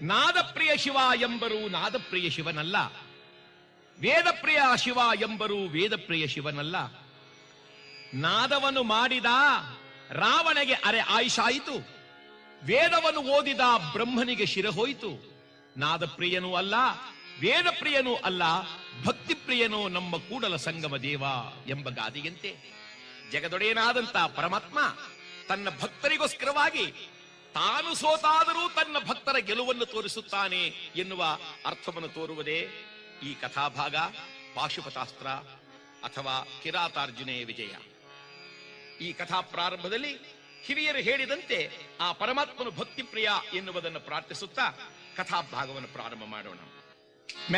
ನಾದಪ್ರಿಯ ಶಿವ ಎಂಬರು ನಾದಪ್ರಿಯ ಶಿವನಲ್ಲ ವೇದಪ್ರಿಯ ಶಿವ ಎಂಬರು ವೇದಪ್ರಿಯ ಶಿವನಲ್ಲ ನಾದವನ್ನು ಮಾಡಿದ ರಾವಣಗೆ ಅರೆ ಆಯುಷಾಯಿತು ವೇದವನ್ನು ಓದಿದ ಬ್ರಹ್ಮನಿಗೆ ಶಿರಹೋಯಿತು ನಾದಪ್ರಿಯನೂ ಅಲ್ಲ ವೇದಪ್ರಿಯನೂ ಅಲ್ಲ ಭಕ್ತಿಪ್ರಿಯನೂ ನಮ್ಮ ಕೂಡಲ ಸಂಗಮ ದೇವ ಎಂಬ ಗಾದೆಯಂತೆ ಜಗದೊಡೆಯನಾದಂತ ಪರಮಾತ್ಮ ತನ್ನ ಭಕ್ತರಿಗೋಸ್ಕರವಾಗಿ ತಾನು ಸೋತಾದರೂ ತನ್ನ ಭಕ್ತರ ಗೆಲುವನ್ನು ತೋರಿಸುತ್ತಾನೆ ಎನ್ನುವ ಅರ್ಥವನ್ನು ತೋರುವುದೇ ಈ ಕಥಾಭಾಗ ಪಾಶುಪತಾಸ್ತ್ರ ಅಥವಾ ಕಿರಾತಾರ್ಜುನೆಯ ವಿಜಯ ಈ ಕಥಾ ಪ್ರಾರಂಭದಲ್ಲಿ ಹಿರಿಯರು ಹೇಳಿದಂತೆ ಆ ಪರಮಾತ್ಮನು ಭಕ್ತಿಪ್ರಿಯ ಎನ್ನುವುದನ್ನು ಪ್ರಾರ್ಥಿಸುತ್ತಾ ಕಥಾಭಾಗವನ್ನು ಪ್ರಾರಂಭ ಮಾಡೋಣ